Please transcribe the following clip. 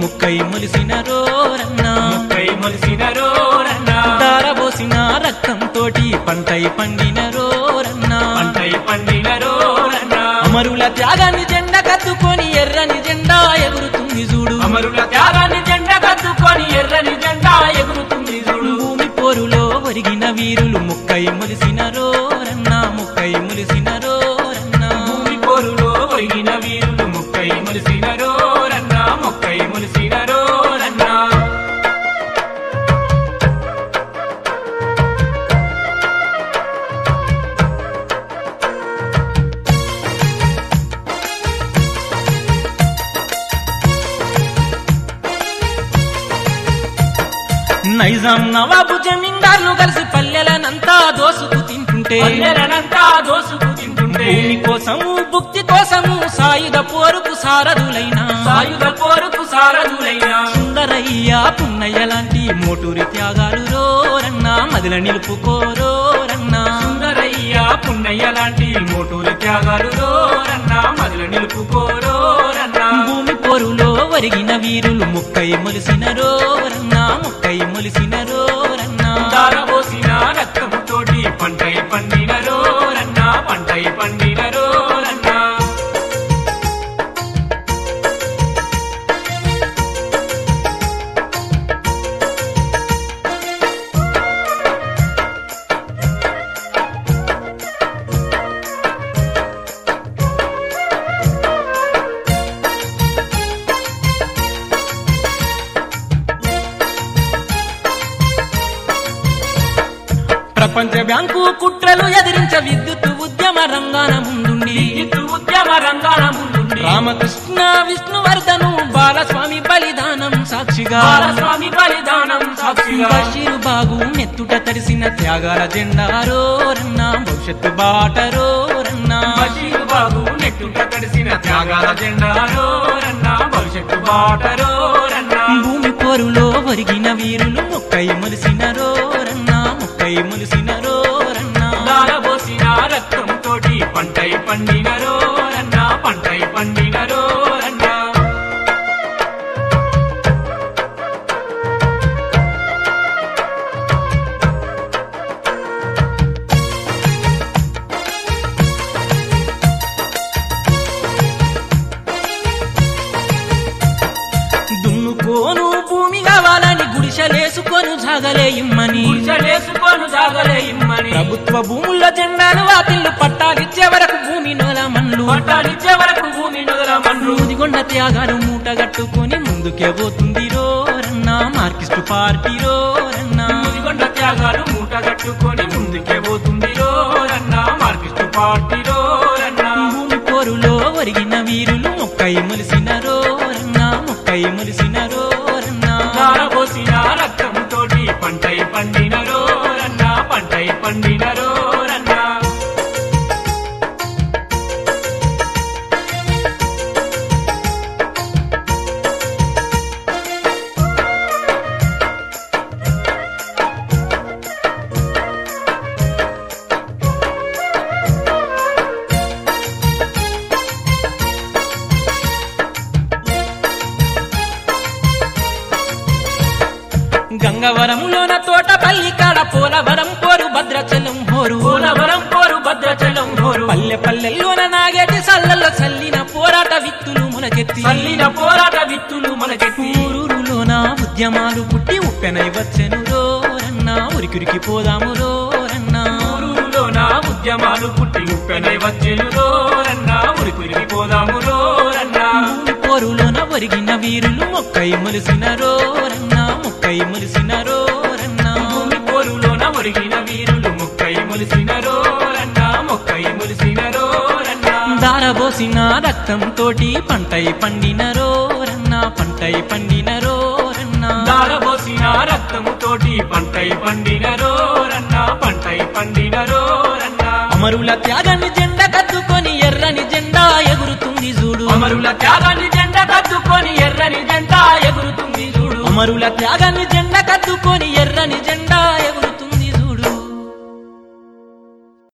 ముక్కై మొలిసిన రోరన్నా ముక్కై మొలిసిన రోరన్నా దారబోసిన రక్తం తోటి పంటై పండిన రోరన్నా పంటై పండిన రోరన్నా అమరుల త్యాగాన్ని జెండ కత్తుకొని ఎర్రని జెండా ఎగురుతుంది చూడు అమరుల త్యాగాన్ని జెండ కత్తుకొని ఎర్రని జెండా ఎగురుతుంది చూడు భూమి పోరులో ఒరిగిన వీరులు ముక్కై మొలిసిన రోరన్నా ముక్కై మొలిసిన రోరన్నా భూమి పోరులో ఒరిగిన వీరులు ముక్కై మొలిసిన రోరన్నా ముక్కై మొలిసిన రోరన్నా నైజాం నవాబు జమీందార్లు కలిసి పల్లెలనంతా దోసుకు తింటుంటే పల్లెలనంతా దోసుకు తింటుంటే భూమి కోసము భుక్తి కోసము సాయుధ పోరుకు సారథులైన సాయుధ పోరుకు సారథులైన సుందరయ్య పున్నయ్య లాంటి మోటూరి త్యాగాలు రోరన్నా మదిల నిలుపుకోరోరన్నా సుందరయ్య పున్నయ్య లాంటి మోటూరి త్యాగాలు రోరన్నా మొదలు నిలుపుకోరోరన్నా భూమి పోరులో ఒరిగిన వీరులు ముక్కై మొలిసిన రోరన్నా ముక్కై మొలిసిన రోరన్నా దారబోసిన రక్తముతోటి పంటై పండిన రోరన్నా పంటై పండిన రోరన్నా ప్రపంచ బ్యాంకు కుట్రలు ఎదిరించ విద్యుత్ ఉద్యమ రంగాన ముందుండి విద్యుత్ ఉద్యమ రంగాల ముందుండి రామకృష్ణ విష్ణువర్ధను బాలస్వామి బలిదానం సాక్షిగా బాలస్వామి బలిదానం సాక్షిగా బషీరు బాగు నెత్తుట తడిసిన త్యాగాల జెండా రోరన్నా భవిష్యత్తు బాట రోరన్నా బషీరు బాబు నెట్టుట తడిసిన త్యాగాల జెండా రోరన్నా భవిష్యత్తు బాట రోరన్నా భూమి పోరులో ఒరిగిన వీరులు ముక్కై మొలిసిన రోరన్నా ముక్కై మొలిసిన రోరన్నా దారబోసిన రక్తం తోటి పంటై పండిన రోరన్నా పంటై పండిన రోరన్నా దున్నుకోను భూమి కావాలని గుడిసెలేసుకొని జాగలే ఇమ్మని గుడిసెలేసుకొని సాగలే ఇమ్మని ప్రభుత్వ భూముల్లో జెండాలు వాటిల్లు పట్టాలిచ్చే వరకు భూమి నోల మన్లు పట్టాలిచ్చే వరకు భూమి నదుల మన్ను రూదిగొండ త్యాగాలు మూటగట్టుకొని ముందుకే పోతుంది రోరన్నా మార్కిస్టు పార్టీ రోరన్నా ముదిగొండ త్యాగాలు మూట కట్టుకొని ముందుకే పోతుంది రోరన్నా మార్కిస్టు పార్టీ రోరన్నా భూమి పోరులో ఒరిగిన వీరులు మొక్కై మొలిసిన రోరన్నా మొక్కై మొలిసిన రోరన్నా దారబోసిన రక్తం తోటి పంటై పండిన రోరన్నా పంటై పండిన రోరన్నా గంగవరంలోన తోటపల్లి కాడ పోలవరం పోరు భద్రాచలం హోరు పోలవరం పోరు భద్రాచలం పోరు పల్లె పల్లెల్లోన నాగేటి సల్లల్లో చల్లిన పోరాట విత్తులు మునకెత్తి చల్లిన పోరాట విత్తులు మనకెత్తి ఊరూరులోన ఉద్యమాలు పుట్టి ఉప్పెనై వచ్చెను రోరన్నా ఉరికిరికి పోదాము రోరన్నా ఊరూరులోన ఉద్యమాలు పుట్టి ఉప్పెనై వచ్చెను రోరన్నా ఉరికి పోదాము రోరన్నా భూమి పోరులోన ఒరిగిన వీరులు మొక్కై మొలిసిన రోరన్నా మొక్కై మొలిసిన రోరన్నా భూమి పోరులోన ఒరిగిన వీరులు మొక్కై మొలిసిన రోరన్నా మొక్కై మొలిసిన రోరన్నా దారబోసిన రక్తం తోటి పంటై పండిన రోరన్నా పంటై పండిన రోరన్నా దారబోసిన రక్తము తోటి పంటై పండిన రోరన్నా పంటై పండిన రోరన్నా అమరుల త్యాగాన్ని జెండ కత్తుకొని ఎర్రని జెండా ఎగురుతుంది చూడు అమరుల త్యాగాన్ని జెండ కట్టుకొని ఎర్రని జెండా ఎగురుతుంది చూడు అమరుల త్యాగాన్ని జెండ కత్తుకొని ఎర్రని జెండా ఎగురుతుంది